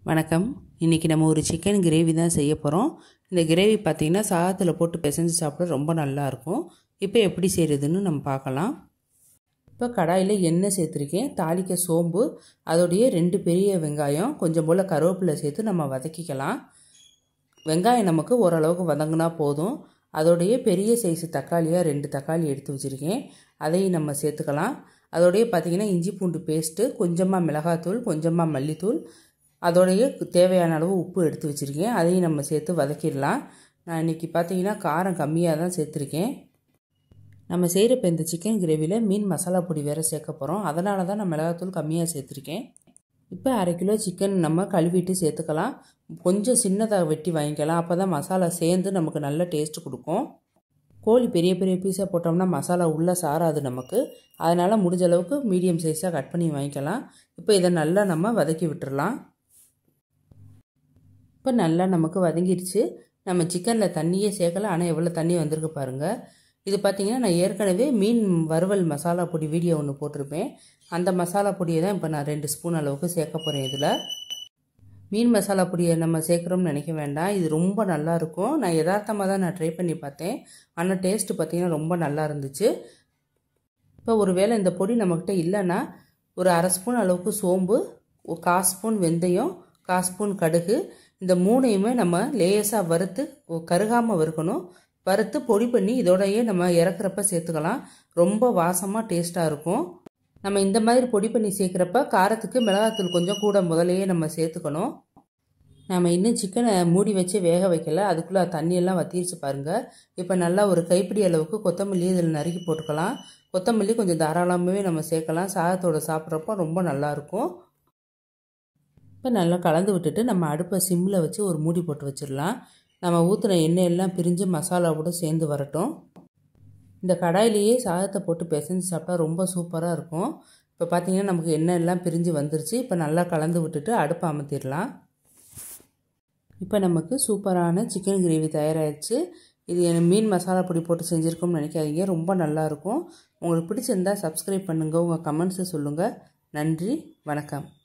வணக்கம் இன்றைக்கி நம்ம ஒரு சிக்கன் கிரேவி தான் செய்ய போகிறோம் இந்த கிரேவி பார்த்திங்கன்னா சாதத்தில் போட்டு பிசைஞ்சு சாப்பிட ரொம்ப நல்லாயிருக்கும் இப்போ எப்படி செய்கிறதுன்னு நம்ம பார்க்கலாம் இப்போ கடாயில் எண்ணெய் சேர்த்துருக்கேன் தாளிக்க சோம்பு அதோடைய ரெண்டு பெரிய வெங்காயம் கொஞ்சம் போல் கருவேப்பிலை சேர்த்து நம்ம வதக்கிக்கலாம் வெங்காயம் நமக்கு ஓரளவுக்கு வதங்கினா போதும் அதோடைய பெரிய சைஸு தக்காளியாக ரெண்டு தக்காளி எடுத்து வச்சுருக்கேன் அதையும் நம்ம சேர்த்துக்கலாம் அதோடைய பார்த்திங்கன்னா இஞ்சி பூண்டு பேஸ்ட்டு கொஞ்சமாக மிளகாத்தூள் கொஞ்சமாக மல்லித்தூள் அதோடைய தேவையான அளவு உப்பு எடுத்து வச்சுருக்கேன் அதையும் நம்ம சேர்த்து வதக்கிடலாம் நான் இன்றைக்கி பார்த்தீங்கன்னா காரம் கம்மியாக தான் சேர்த்துருக்கேன் நம்ம செய்கிற இப்போ இந்த சிக்கன் கிரேவியில் மீன் மசாலா பொடி வேறு சேர்க்க போகிறோம் அதனால தான் நான் மிளகாத்தூள் கம்மியாக சேர்த்துருக்கேன் இப்போ அரை கிலோ சிக்கன் நம்ம கழுவிட்டு சேர்த்துக்கலாம் கொஞ்சம் சின்னதாக வெட்டி வாங்கிக்கலாம் அப்போ தான் மசாலா சேர்ந்து நமக்கு நல்ல டேஸ்ட் கொடுக்கும் கோழி பெரிய பெரிய பீஸாக போட்டோம்னா மசாலா உள்ளே சாராது நமக்கு அதனால் முடிஞ்ச அளவுக்கு மீடியம் சைஸாக கட் பண்ணி வாங்கிக்கலாம் இப்போ இதை நல்லா நம்ம வதக்கி விட்டுறலாம் இப்போ நல்லா நமக்கு வதங்கிடுச்சு நம்ம சிக்கனில் தண்ணியே சேர்க்கல ஆனால் எவ்வளோ தண்ணி வந்திருக்கு பாருங்கள் இது பார்த்திங்கன்னா நான் ஏற்கனவே மீன் வறுவல் மசாலா பொடி வீடியோ ஒன்று போட்டிருப்பேன் அந்த மசாலா பொடியை தான் இப்போ நான் ரெண்டு ஸ்பூன் அளவுக்கு சேர்க்க போகிறேன் இதில் மீன் மசாலா பொடியை நம்ம சேர்க்குறோம்னு நினைக்க வேண்டாம் இது ரொம்ப நல்லாயிருக்கும் நான் யதார்த்தமாக தான் நான் ட்ரை பண்ணி பார்த்தேன் ஆனால் டேஸ்ட்டு பார்த்திங்கன்னா ரொம்ப நல்லா இருந்துச்சு இப்போ ஒரு வேளை இந்த பொடி நம்மக்கிட்ட இல்லைன்னா ஒரு அரை ஸ்பூன் அளவுக்கு சோம்பு ஒரு கால் ஸ்பூன் வெந்தயம் கால் ஸ்பூன் கடுகு இந்த மூணையுமே நம்ம லேசாக வறுத்து கருகாமல் வறுக்கணும் வறுத்து பொடி பண்ணி இதோடையே நம்ம இறக்குறப்ப சேர்த்துக்கலாம் ரொம்ப வாசமாக டேஸ்ட்டாக இருக்கும் நம்ம இந்த மாதிரி பொடி பண்ணி சேர்க்குறப்ப காரத்துக்கு மிளகாத்தூள் கொஞ்சம் கூட முதலையே நம்ம சேர்த்துக்கணும் நம்ம இன்னும் சிக்கனை மூடி வச்சு வேக வைக்கல அதுக்குள்ளே தண்ணியெல்லாம் வத்திருச்சு பாருங்கள் இப்போ நல்லா ஒரு கைப்பிடி அளவுக்கு கொத்தமல்லி இதில் நறுக்கி போட்டுக்கலாம் கொத்தமல்லி கொஞ்சம் தாராளமாகவே நம்ம சேர்க்கலாம் சாதத்தோடு சாப்பிட்றப்போ ரொம்ப நல்லாயிருக்கும் இப்போ நல்லா கலந்து விட்டுட்டு நம்ம அடுப்பை சிம்மில் வச்சு ஒரு மூடி போட்டு வச்சிடலாம் நம்ம ஊற்றின எண்ணெய் எல்லாம் பிரிஞ்சு மசாலாவோட சேர்ந்து வரட்டும் இந்த கடாயிலேயே சாதத்தை போட்டு பிசைஞ்சு சாப்பிட்டா ரொம்ப சூப்பராக இருக்கும் இப்போ பார்த்தீங்கன்னா நமக்கு எண்ணெய் எல்லாம் பிரிஞ்சு வந்துருச்சு இப்போ நல்லா கலந்து விட்டுட்டு அடுப்பை அமர்த்திடலாம் இப்போ நமக்கு சூப்பரான சிக்கன் கிரேவி தயாராகிடுச்சு இது மீன் மசாலா பொடி போட்டு செஞ்சுருக்கோம்னு நினைக்காதீங்க ரொம்ப நல்லாயிருக்கும் உங்களுக்கு பிடிச்சிருந்தா சப்ஸ்கிரைப் பண்ணுங்கள் உங்கள் கமெண்ட்ஸை சொல்லுங்கள் நன்றி வணக்கம்